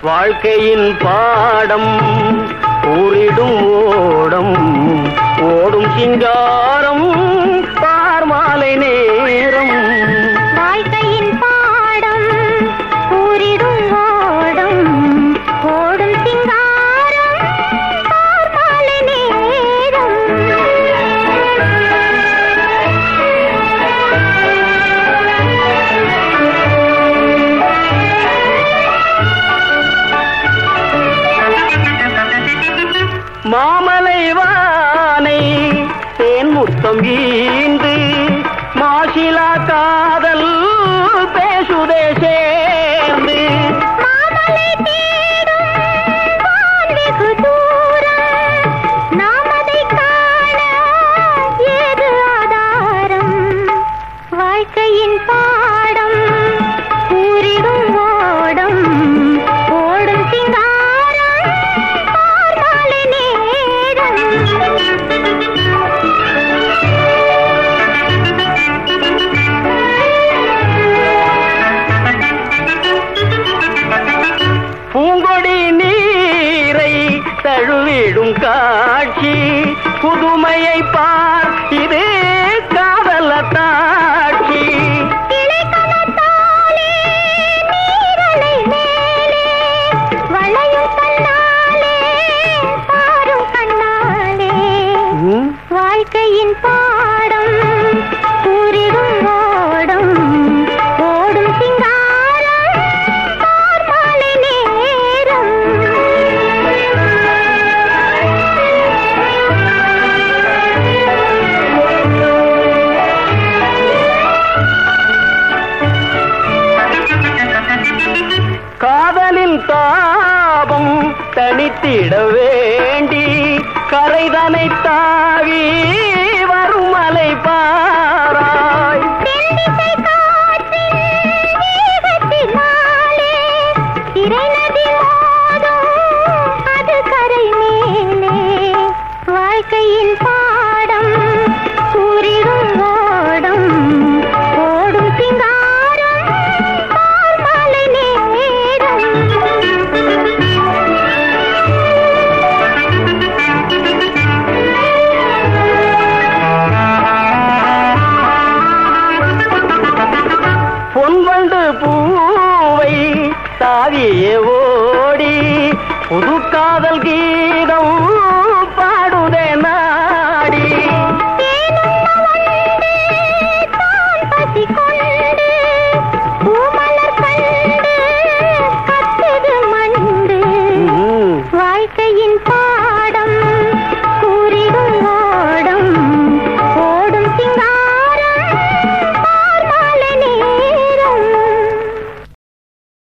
வாழ்க்கையின் பாடம் ஊரிடும் ஓடம் ஓடும் சிங்காரம் பார்மாலை நேரம் வாழ்க்கையின் பாடம் கூறிடும் ஓடம் ஓடும் சிங்காரம் பார்மாலை நேரம் மாமலை வானை தேன் முத்தம் ஈந்து மாசிலா காதல் பேசுதே சேர்ந்து மாமலை தேடும் வான் வெகு தூரம் நாம் அதைக் காண ஏது ஆதாரம் வாழ்க்கையின் பாடம் கூறிடும் ஓடம் ஓடும் சிங்காரம் பார்மாலை நேரம் பூங்கொடி நீரை தழுவிடும் காட்சி புதுமையை பார் இது காதல தாட்சி கிளைக்கணத்தாலே நீரலை மேலே வளையும் கண்ணாலே பாரும் கண்ணாலே ம், வாழ்க்கையின் பாடம் கூறிடும் ஓடம் ஓடும் சிங்காரம் பார்மாலை நேரம் காதலின் தாபம் தனித்திட வேண்டி கரைதனை தாவி வரும் மலை பாராய் தென்திசை காற்றின் வேகத்தினாலே திரை நதி மோதும் அது கரை மேலே வாழ்க்கையின் பாடம் கூறிடும் ஓடம் ஓடும் சிங்காரம் பார்மாலை நேரம் பொன்வண்டு பூவை தாவியே ஓடி புது காதல் கீதம் பாடுதே நாடி வாழ்க்கையின் பா